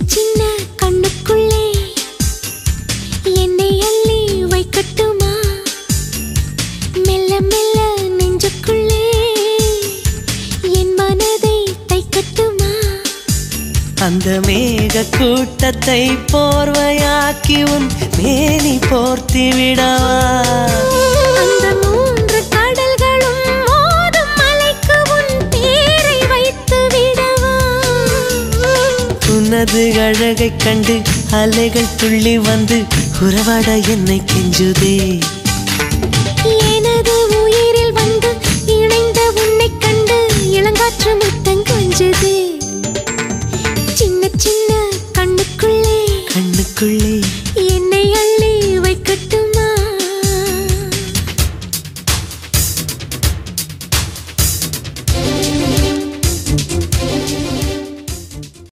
சின்ன கண்ணுக்குள்ளே என்னை அள்ளி வைக்கட்டுமா மெல்ல மெல்ல நெஞ்சுக்குள்ளே என் மனதை தைக்கட்டுமா அந்த மேக கூட்டத்தை போர்வையாக்கி உன் மேனி போர்த்தி விடவா அந்த மூன்று கடல்களும் மோதும் மலைக்கு உன் பேரை வைத்து விடவா உனது அழகைக் கண்டு அலைகள் துள்ளி வந்து உறவாட என்னை கெஞ்சுதே